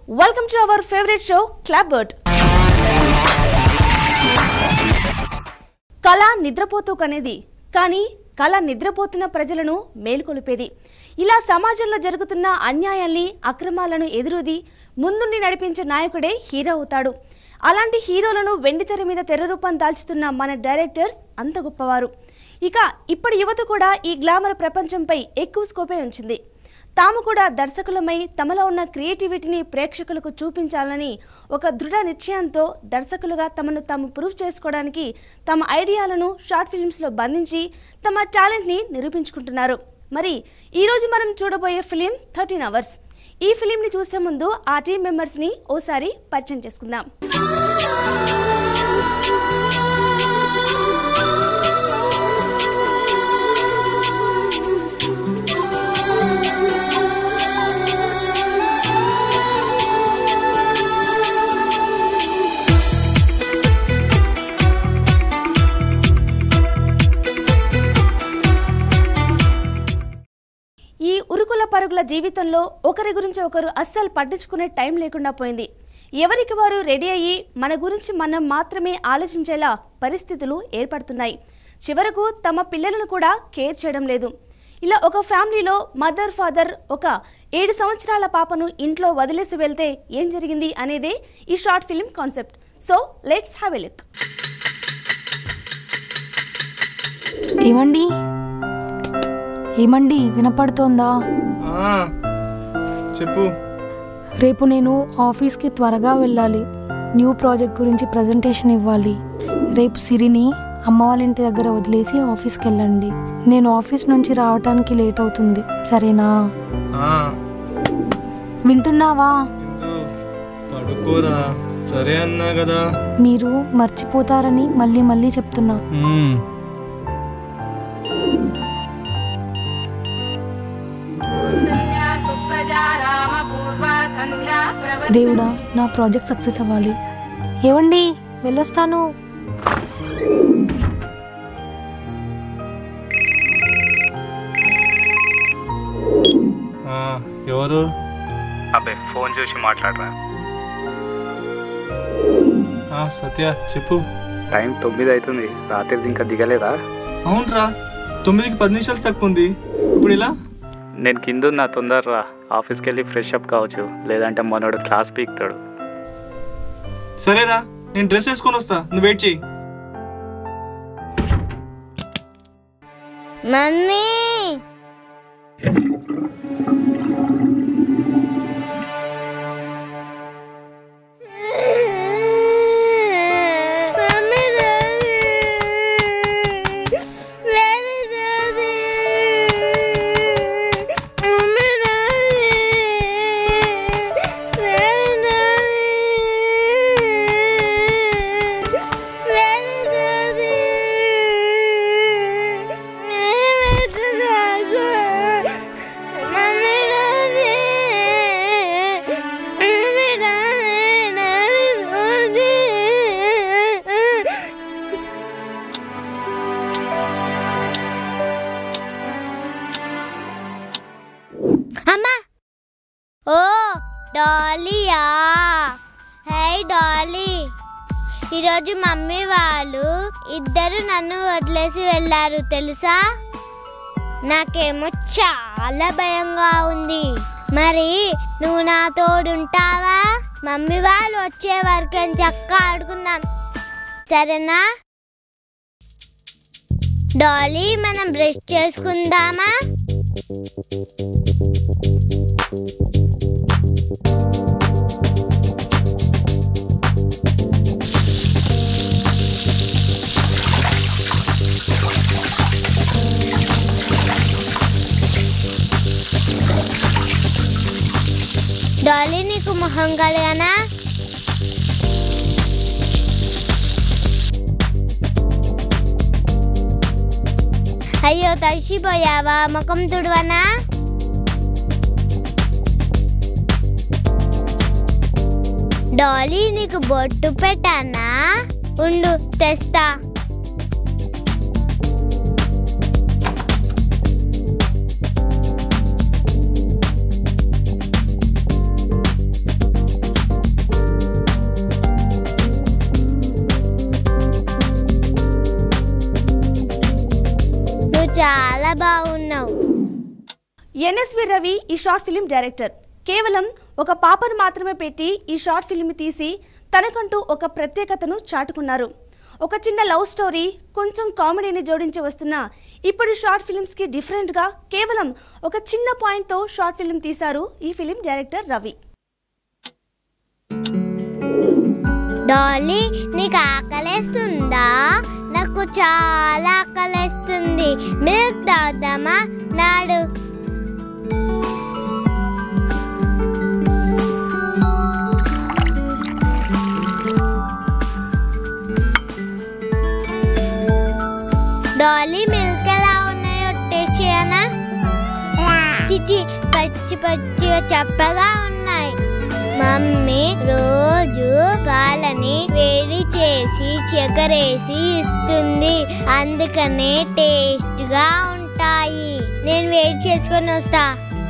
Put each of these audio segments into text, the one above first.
Welcome to our favourite show clap board కళ నిద్రపోతూ కనేది కానీ కళ నిద్రపోతున్న ప్రజలను మేల్కొలిపేది ఇలా సమాజంలో జరుగుతున్న అన్యాయాల్ని అక్రమాలను ఎదురుది ముందుండి నడిపించే నాయకుడే హీరో అవుతాడు అలాంటి హీరోలను వెండితెర మీద తెర రూపం దాల్చుతున్న మన డైరెక్టర్స్ అంత గొప్పవారు ఇక ఇప్పటి యువత కూడా ఈ గ్లామర్ ప్రపంచంపై ఎక్కువ స్కోపే ఉంచింది తాము కూడా దర్శకులమై తమలో ఉన్న క్రియేటివిటీని ప్రేక్షకులకు చూపించాలని ఒక దృఢ నిశ్చయంతో దర్శకులుగా తమను తాము ప్రూవ్ చేసుకోవడానికి తమ ఐడియాలను షార్ట్ ఫిల్మ్స్లో బంధించి తమ టాలెంట్ని నిరూపించుకుంటున్నారు మరి ఈరోజు మనం చూడబోయే ఫిలిం థర్టీన్ అవర్స్ ఈ ఫిలింని చూసే ముందు ఆ టీం మెంబర్స్ని ఓసారి పరిచయం చేసుకుందాం ఈ ఉరుకుల పరుగుల జీవితంలో ఒకరి గురించి ఒకరు అస్సలు పట్టించుకునే టైం లేకుండా పోయింది ఎవరికి వారు రెడీ అయ్యి మన గురించి మనం మాత్రమే ఆలోచించేలా పరిస్థితులు ఏర్పడుతున్నాయి చివరకు తమ పిల్లలను కూడా కేర్ చేయడం లేదు ఇలా ఒక ఫ్యామిలీలో మదర్ ఫాదర్ ఒక ఏడు సంవత్సరాల పాపను ఇంట్లో వదిలేసి వెళ్తే ఏం జరిగింది అనేదే ఈ short film concept so let's have a look ఏమండి ఏమండి వినపడుతోందా ఆ, చెప్పు రేపు నేను ఆఫీస్కి త్వరగా వెళ్ళాలి న్యూ ప్రాజెక్ట్ గురించి ప్రజెంటేషన్ ఇవ్వాలి రేపు సిరిని అమ్మ వాళ్ళ ఇంటి దగ్గర వదిలేసి ఆఫీస్కి వెళ్ళండి నేను ఆఫీస్ నుంచి రావడానికి లేట్ అవుతుంది సరేనా ఆ, వింటున్నావా ఇందు, పడుకోరా సరే అన్నా కదా మీరు మర్చిపోతారని మళ్ళీ మళ్ళీ చెప్తున్నా మ్మ్. దేవుడా నా ప్రాజెక్ట్ సక్సెస్ అవ్వాలి ఏవండి వెళ్ళొస్తాను ఆ, ఎవరు అబ్బాయి ఫోన్ చూసి మాట్లాడరా ఆ, సత్య చెప్పు టైం తొమ్మిది అవుతుంది రాత్రి ఇంకా దిగలేదా అవునరా తొమ్మిదికి పది నిమిషాలు తక్కువ ఉంది ఇప్పుడు ఇలా నేను కింద నా తొందరరా ఆఫీస్కి వెళ్ళి ఫ్రెష్ అప్ కావచ్చు లేదంటే మనోడు క్లాస్ పీకుతాడు సరేరా నేను డ్రెస్ వేసుకొని వస్తా నువ్వు వెయిట్ చేయి mummy mummy daddy daddy daddy mummy daddy daddy daddy daddy అమ్మా ఓ డాలీయా హే డాలీ ఈరోజు మమ్మీ వాళ్ళు ఇద్దరు నన్ను వదిలేసి వెళ్ళారు తెలుసా నాకేమో చాలా భయంగా ఉంది మరి నువ్వు నా తోడుంటావా మమ్మీ వాళ్ళు వచ్చే వరకు అని చక్క ఆడుకుందాం సరేనా డాలీ మనం బ్రష్ చేసుకుందామా డాలీ నీకు మొహం కలగనా అయ్యో తడిసిపోయావా ముఖం తుడవనా డాలీ నీకు బొట్టు పెట్టానా ఉండు తెస్తా చాలా బాగున్నావు ఎన్ఎస్వి రవి ఈ షార్ట్ ఫిలిం డైరెక్టర్ కేవలం ఒక పాపను మాత్రమే పెట్టి ఈ షార్ట్ ఫిల్మ్ తీసి తనకంటూ ఒక ప్రత్యేకతను చాటుకున్నారు ఒక చిన్న లవ్ స్టోరీ కొంచెం కామెడీని జోడించి వస్తున్న ఇప్పుడు షార్ట్ ఫిల్మ్స్కి డిఫరెంట్గా కేవలం ఒక చిన్న పాయింట్తో షార్ట్ ఫిల్మ్ తీశారు ఈ ఫిలిం డైరెక్టర్ రవి డాలీ నీకు ఆకలేస్తుందా నాకు చాలా ఆకలేస్తుంది మిల్క్ తాగుదామా నాడు డాలీ మిల్క్ ఎలా ఉన్నాయో టేస్ట్ చేయనా చిచి పచ్చి పచ్చిగా చప్పగా ఉన్నాయి మమ్మీ రోజు పాలని వేడి చేసి చక్కెరేసి ఇస్తుంది అందుకనే టేస్ట్ గా ఉంటాయి నేను వేడి చేసుకొని వస్తా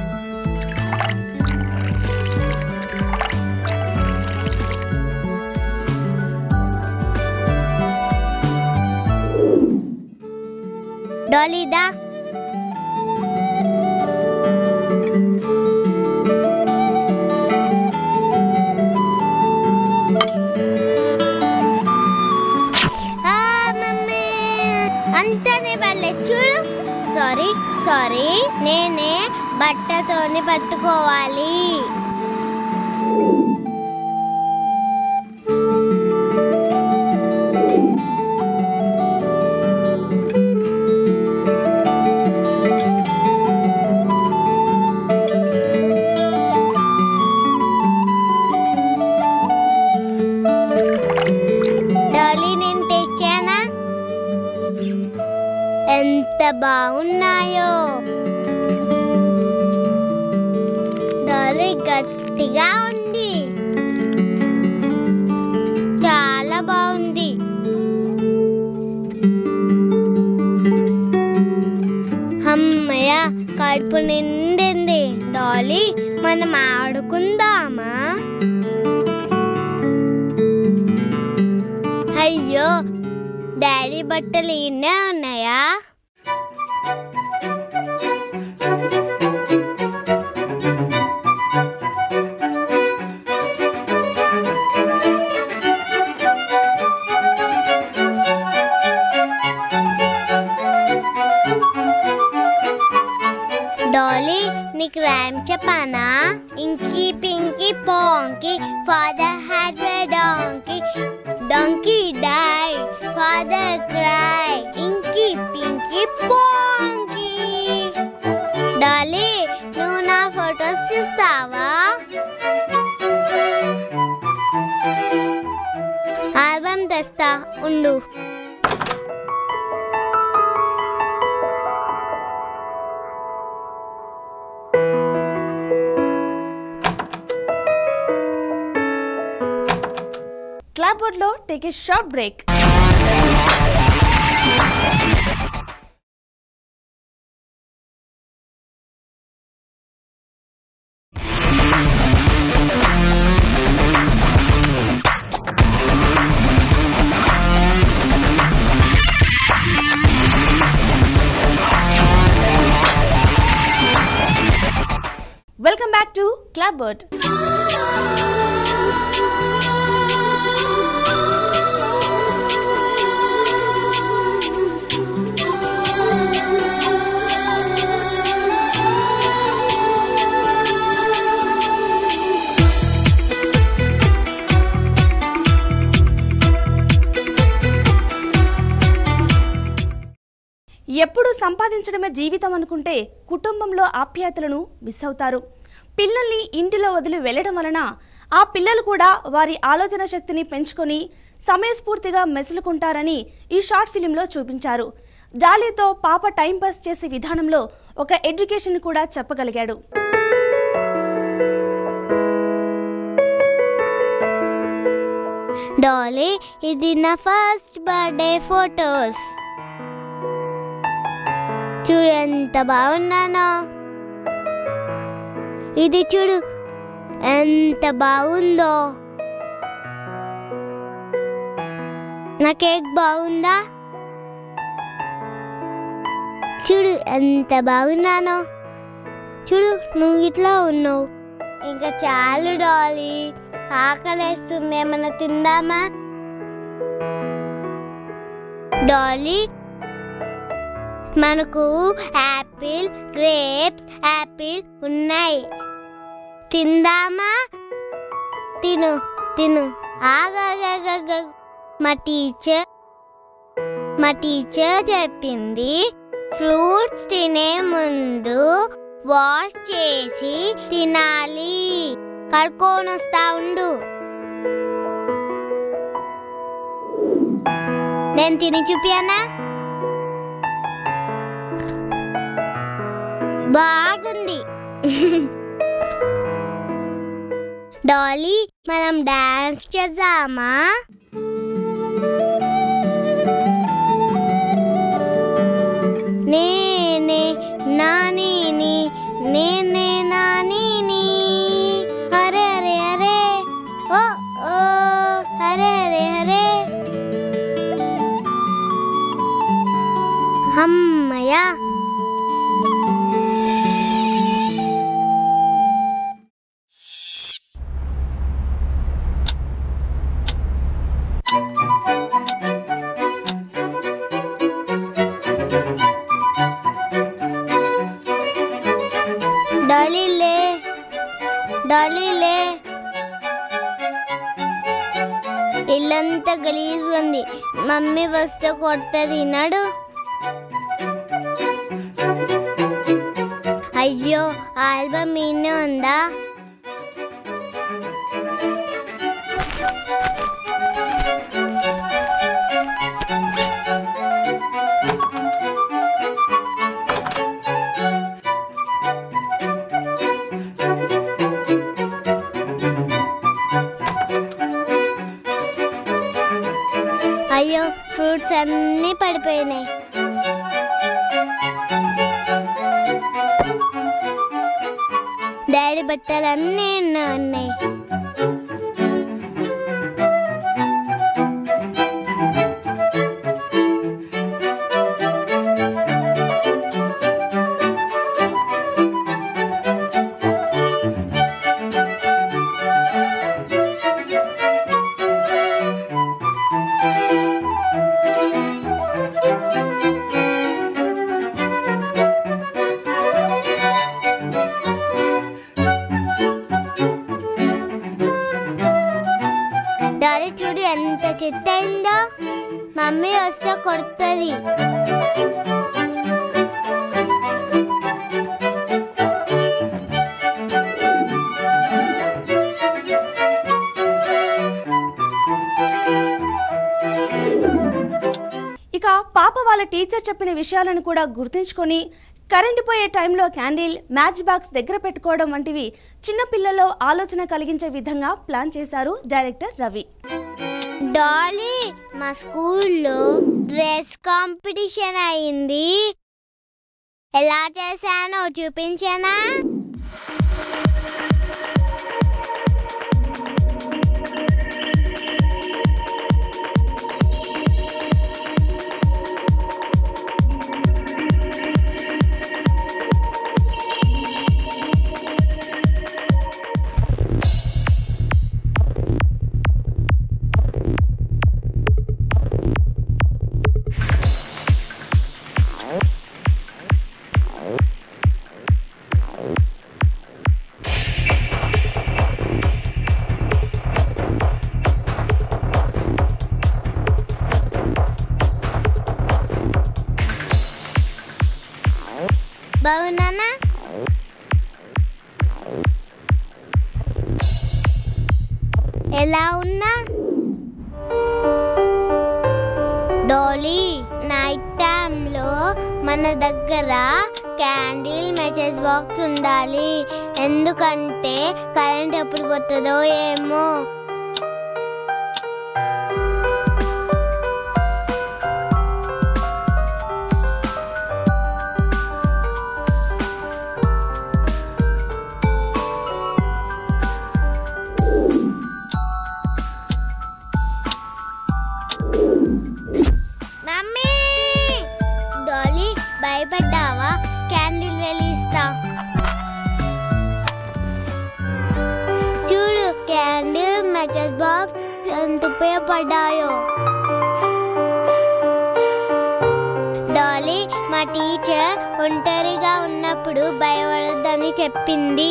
డాలీదా ఆ, మమ్మీ అంతనే వాళ్ళే చూడు సారీ సారీ నేనే బట్టతోని పట్టుకోవాలి డాలీ నేను టేస్ట్ చేయనా ఎంత బాగున్నాయో డాలీ గట్టిగా ఉంది చాలా బాగుంది అమ్మయ్య కడుపు నిండింది డాలీ మనం ఆడుకుందామా అయ్యో డాడీ బట్టలు ఇన్నే ఉన్నాయా డాలీ నీకు ర్యామ్ చెప్పానా inky pinky ponky father had a donkey donkey die father cry inky pinky ponky Dolly నువ్వు నా ఫొటోస్ చూస్తావా ఆల్బమ్ తెస్తా ఉండు క్లాప్ బోర్డ్లో take a short break welcome back to clap board ఎప్పుడు సంపాదించడమే జీవితం అనుకుంటే కుటుంబంలో ఆప్యాయతలను మిస్ అవుతారు పిల్లల్ని ఇంటిలో వదిలి వెళ్ళడం వలన ఆ పిల్లలు కూడా వారి ఆలోచన శక్తిని పెంచుకొని సమయస్ఫూర్తిగా మెసులుకుంటారని ఈ షార్ట్ ఫిలింలో చూపించారు డాలీతో పాప టైంపాస్ చేసే విధానంలో ఒక ఎడ్యుకేషన్ కూడా చెప్పగలిగాడు డాలీ ఇది నా ఫస్ట్ బర్త్డే ఫొటోస్ చూడు ఎంత బాగున్నానో ఇది చూడు ఎంత బాగుందో నా కేక్ బాగుందా చూడు ఎంత బాగున్నానో చూడు నువ్వు ఇట్లా ఉన్నావు ఇంకా చాలు డాలీ ఆకలేస్తుంది ఏమన్నా తిందామా డాలీ మనకు యాపిల్ గ్రేప్స్ యాపిల్ ఉన్నాయి తిందామా తిను తిను ఆగాగాగాగ మా టీచర్ మా టీచర్ చెప్పింది ఫ్రూట్స్ తినే ముందు వాష్ చేసి తినాలి కడుక్కొని వస్తా ఉండు నేను తిని చూపియనా బాగుంది డాలీ మనం డాన్స్ చేద్దామా నేనే నానిని నేనే నానిని హరే హరే హరే ఓ ఓ హరే హరే హరే అమ్మయ్యా డాలీ లే డాలీ లే ఇల్లంతా గలీజ్ ఉంది మమ్మీ వస్తే కొడుతుంది నడు అయ్యో ఆల్బమ్ ఈయనే ఉందా అయ్యో ఫ్రూట్స్ అన్నీ పడిపోయినాయి డాడీ బట్టలన్నీ ఎన్నో ఉన్నాయి డాడీ చూడు ఎంత చెత్త అయిందో మమ్మీ వస్తే కొడుతుంది ఇక పాప వాళ్ళ టీచర్ చెప్పిన విషయాలను కూడా గుర్తుంచుకొని కరెంటు పోయే టైంలో క్యాండిల్ మ్యాచ్ బాక్స్ దగ్గర పెట్టుకోవడం వంటివి చిన్నపిల్లల్లో ఆలోచన కలిగించే విధంగా ప్లాన్ చేశారు డైరెక్టర్ రవి డాలీ మా స్కూల్లో డ్రెస్ కాంపిటీషన్ అయింది ఎలా చేశానో చూపించానా బాగున్నానా ఎలా ఉన్నా డోలీ నైట్ టైంలో మన దగ్గర క్యాండిల్ మెసేజ్ బాక్స్ ఉండాలి ఎందుకంటే కరెంట్ ఎప్పుడు పోతుందో ఏమో మమ్మీ డాలీ భయపడ్డా మ్యాచెస్ బాక్స్ ఎంత ఉపయోగపడ్డాయో డాలీ మా టీచర్ ఒంటరిగా ఉన్నప్పుడు భయపడొద్దని చెప్పింది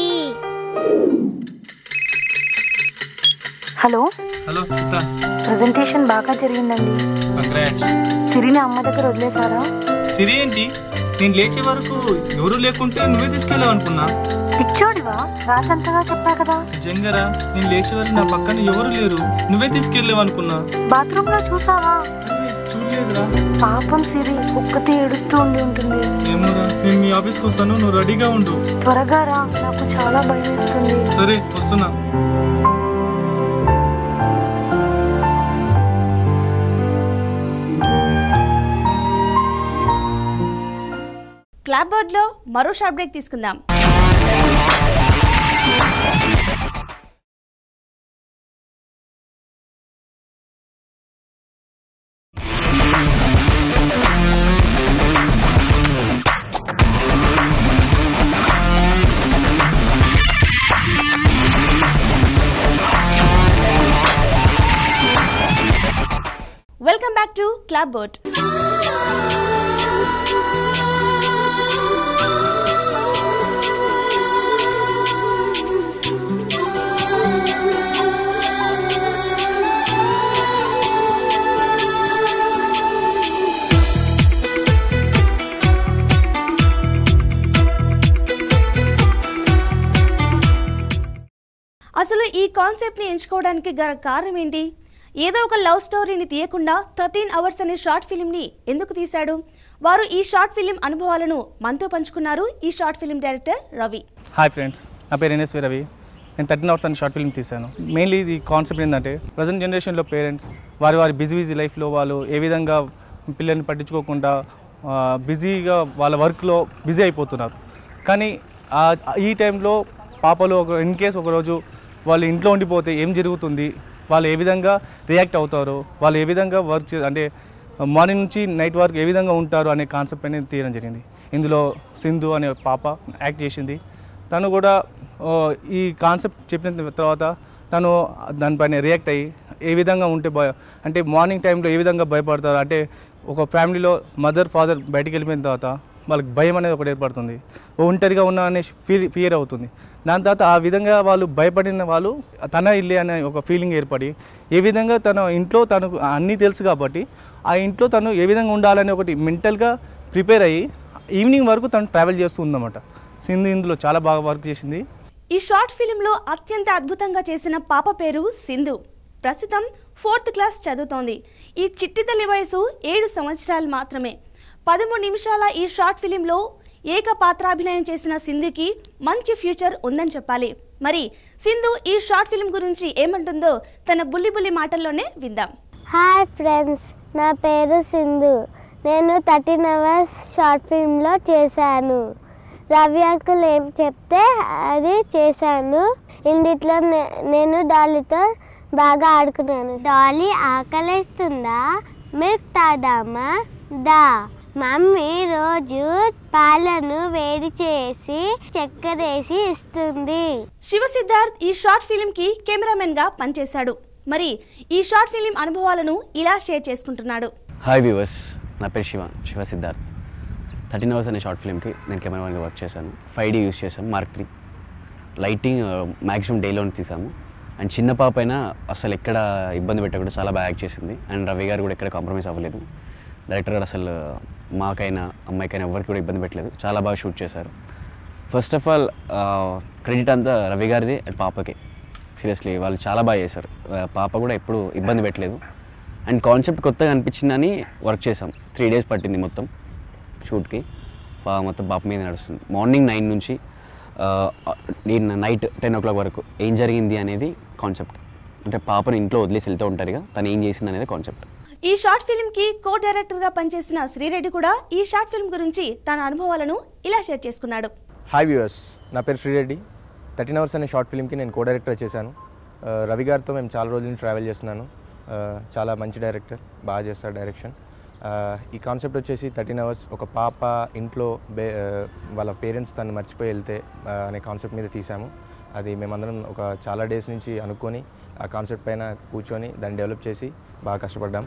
హలో హలో చిత్ర ప్రజెంటేషన్ బాగా జరిగిందండి కంగ్రాట్స్ సిరిని అమ్మ దగ్గర వదిలేశారా సిరి ఏంటి నేను లేచే వరకు ఎవరు లేకుంటే నువ్వే తీసుకెళ్ళావు అనుకున్నా పిచ్చోడివా రాసంతగా చెప్పా కదా నిజంగారా నేను లేచే వరకు నా పక్కన ఎవరు లేరు నువ్వే తీసుకెళ్ళావు అనుకున్నా బాత్రూమ్ లో చూసావా అరే, చూడలేదురా పాపం సిరి ఒక్కతే ఏడుస్తూ ఉండి ఉంటుంది ఏమోరా నేను మీ ఆఫీస్కి వస్తాను నువ్వు రెడీగా ఉండు త్వరగా రా నాకు చాలా భయం వేస్తుంది సరే వస్తున్నా క్లాప్ బోర్డ్లో మరో షార్ట్ బ్రేక్ తీసుకుందాం welcome back to clap board అసలు ఈ కాన్సెప్ట్ని ఎంచుకోవడానికి గల కారణం ఏంటి ఏదో ఒక లవ్ స్టోరీని తీయకుండా థర్టీన్ అవర్స్ అనే షార్ట్ ఫిలింని ఎందుకు తీశాడు వారు ఈ షార్ట్ ఫిలిం అనుభవాలను మనతో పంచుకున్నారు ఈ short film director Ravi hi friends నా పేరు ఎన్ఎస్వి రవి నేను థర్టీన్ అవర్స్ అని షార్ట్ ఫిల్మ్ తీశాను మెయిన్లీ ఇది కాన్సెప్ట్ ఏంటంటే ప్రజెంట్ జనరేషన్లో పేరెంట్స్ వారి వారి బిజీ బిజీ లైఫ్లో వాళ్ళు ఏ విధంగా పిల్లల్ని పట్టించుకోకుండా ఆ, బిజీగా వాళ్ళ వర్క్లో బిజీ అయిపోతున్నారు కానీ ఆ- ఈ టైంలో పాపలు ఒక ఇన్ కేస్ ఒకరోజు వాళ్ళు ఇంట్లో ఉండిపోతే ఏం జరుగుతుంది వాళ్ళు ఏ విధంగా రియాక్ట్ అవుతారు వాళ్ళు ఏ విధంగా వర్క్ చే అంటే మార్నింగ్ నుంచి నైట్ వరకు ఏ విధంగా ఉంటారు అనే కాన్సెప్ట్ అనేది తీయడం జరిగింది ఇందులో సింధు అనే పాప యాక్ట్ చేసింది తను కూడా ఓ, ఈ కాన్సెప్ట్ చెప్పిన తర్వాత తను దానిపైన రియాక్ట్ అయ్యి ఏ విధంగా ఉంటే భయ అంటే మార్నింగ్ టైంలో ఏ విధంగా భయపడతారు అంటే ఒక ఫ్యామిలీలో మదర్ ఫాదర్ బయటికి వెళ్ళిపోయిన తర్వాత వాళ్ళకి భయం అనేది ఒకటి ఏర్పడుతుంది ఓ ఒంటరిగా ఉన్నా అనే ఫీల్ ఫియర్ అవుతుంది దాని తర్వాత ఆ విధంగా వాళ్ళు భయపడిన వాళ్ళు తన ఇల్లే అనే ఒక ఫీలింగ్ ఏర్పడి ఏ విధంగా తన ఇంట్లో తనకు అన్నీ తెలుసు కాబట్టి ఆ ఇంట్లో తను ఏ విధంగా ఉండాలని ఒకటి మెంటల్గా ప్రిపేర్ అయ్యి ఈవినింగ్ వరకు తను ట్రావెల్ చేస్తూ ఉందన్నమాట సింధు ఇందులో చాలా బాగా వర్క్ చేసింది ఈ షార్ట్ ఫిలింలో అత్యంత అద్భుతంగా చేసిన పాప పేరు సింధు ప్రస్తుతం ఫోర్త్ క్లాస్ చదువుతోంది ఈ చిట్టి తల్లి వయసు ఏడు సంవత్సరాలు మాత్రమే పదమూడు నిమిషాల ఈ షార్ట్ ఫిలింలో ఏక పాత్రాభినయం చేసిన సింధుకి మంచి ఫ్యూచర్ ఉందని చెప్పాలి మరి సింధు ఈ షార్ట్ ఫిలిం గురించి ఏమంటుందో తన బుల్లి బుల్లి మాటల్లోనే విందాం హాయ్ ఫ్రెండ్స్ నా పేరు సింధు నేను థర్టీన్ అవర్స్ షార్ట్ ఫిల్మ్లో చేశాను రవి అంకుల్ ఏం చెప్తే అది చేశాను ఇందిట్లో నే- నేను డాలీతో బాగా ఆడుకున్నాను డాలీ ఆకలిస్తుందా మిల్క్ తాదామా దా మమ్మీ రోజు పాలను వేడి చేసి చక్కెర వేసి ఇస్తుంది శివ సిద్ధార్థ్ ఈ షార్ట్ ఫిలిం కి కెమెరామెన్ గా పనిచేశాడు మరి ఈ షార్ట్ ఫిలిం అనుభవాలను ఇలా షేర్ చేసుకుంటున్నాడు హాయ్ వ్యూవర్స్ నా పేరు శివ శివ సిద్ధార్థ్ థర్టీన్ అవర్స్ అనే షార్ట్ ఫిల్మ్కి నేను కెమెరామెన్గా వర్క్ చేశాను ఫైవ్ డీ యూస్ చేశాను మార్క్ త్రీ లైటింగ్ మ్యాక్సిమం డేలోనే తీసాము అండ్ చిన్న పాప అయినా అసలు ఎక్కడ ఇబ్బంది పెట్టకుండా చాలా బాగా యాక్ట్ చేసింది అండ్ రవి గారు కూడా ఎక్కడ కాంప్రమైజ్ అవ్వలేదు డైరెక్టర్ గారు అసలు మాకైనా అమ్మాయికైనా ఎవరికి కూడా ఇబ్బంది పెట్టలేదు చాలా బాగా షూట్ చేశారు ఫస్ట్ ఆఫ్ ఆల్ క్రెడిట్ అంతా రవి గారిది అండ్ పాపకే సీరియస్లీ వాళ్ళు చాలా బాగా చేశారు ఆ, పాప కూడా ఎప్పుడు ఇబ్బంది పెట్టలేదు అండ్ కాన్సెప్ట్ కొత్తగా అనిపించిందని వర్క్ చేసాం త్రీ డేస్ పట్టింది మొత్తం షూట్కి పా- మొత్తం పాప మీద నడుస్తుంది మార్నింగ్ నైన్ నుంచి ఆ, నేను నైట్ టెన్ ఓ క్లాక్ వరకు ఏం జరిగింది అనేది కాన్సెప్ట్ అంటే పాపను ఇంట్లో వదిలేసి వెళ్తూ ఉంటారుగా తను ఏం చేసింది అనేది కాన్సెప్ట్ ఈ షార్ట్ ఫిల్మ్ కి కో డైరెక్టర్ గా పనిచేసిన శ్రీరెడ్డి కూడా ఈ షార్ట్ ఫిల్మ్ గురించి తన అనుభవాలను ఇలా షేర్ చేసుకున్నాడు హాయ్ వ్యూవర్స్ నా పేరు శ్రీరెడ్డి థర్టీన్ అవర్స్ అనే షార్ట్ ఫిల్మ్కి నేను కో డైరెక్టర్ చేశాను ఆ, రవి గారితో మేము చాలా రోజుల నుంచి ట్రావెల్ చేస్తున్నాను ఆ, చాలా మంచి డైరెక్టర్ బాగా చేస్తారు డైరెక్షన్ ఆ, ఈ కాన్సెప్ట్ వచ్చేసి థర్టీన్ అవర్స్ ఒక పాప ఇంట్లో బే ఆ, వాళ్ళ పేరెంట్స్ తను మర్చిపోయి వెళ్తే ఆ, అనే కాన్సెప్ట్ మీద తీసాము అది మేమందరం ఒక చాలా డేస్ నుంచి అనుకొని ఆ కాన్సెప్ట్ పైన కూర్చొని దాన్ని డెవలప్ చేసి బాగా కష్టపడ్డాం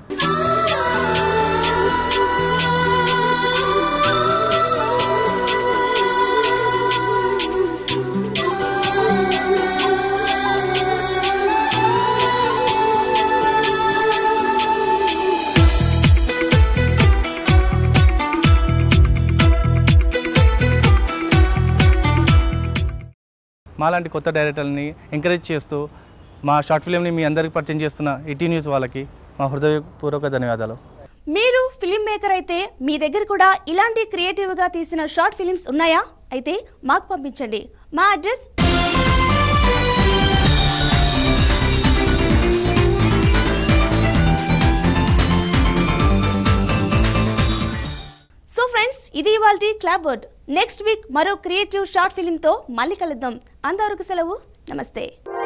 మాలాంటి కొత్త డైరెక్టర్ని ఎంకరేజ్ చేస్తూ మా షార్ట్ ఫిలింని మీ అందరికి పరిచయం చేస్తున్న ఈటీ న్యూస్ వాళ్ళకి మా హృదయపూర్వక ధన్యవాదాలు మీరు ఫిలిం మేకర్ అయితే మీ దగ్గర కూడా ఇలాంటి క్రియేటివ్గా తీసిన షార్ట్ ఫిలిమ్స్ ఉన్నాయా అయితే మాకు పంపించండి మా అడ్రస్ సో ఫ్రెండ్స్ ఇది ఇవాళ క్లాబ్ వర్డ్ నెక్స్ట్ వీక్ మరో క్రియేటివ్ షార్ట్ ఫిలింతో మళ్ళీ కలుద్దాం అంతవరకు సెలవు నమస్తే